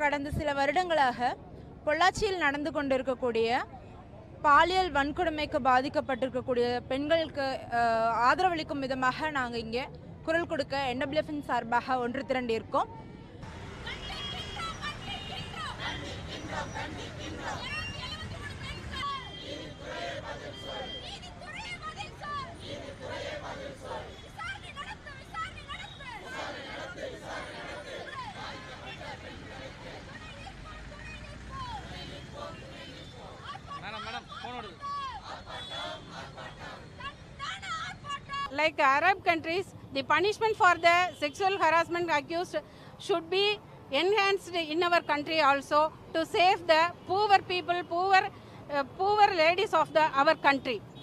கடந்த சில வருடங்களாக பொள்ளாச்சியில் நடந்து கொண்டிருக்கக்கூடிய பாலியல் வன்கொடுமைக்கு பாதிக்கப்பட்டிருக்கக்கூடிய பெண்களுக்கு அஹ், ஆதரவளிக்கும் விதமாக நாங்கள் இங்கே குரல் கொடுக்க என்டபிள்யூஎஃப்இன் சார்பாக ஒன்று திரண்டிருக்கோம் மேடம் மேடம் ஃபோன் வருது like Arab countries, the punishment for the sexual harassment accused should be enhanced in our country also to save the poor people, poor, uh, poor ladies of the our country.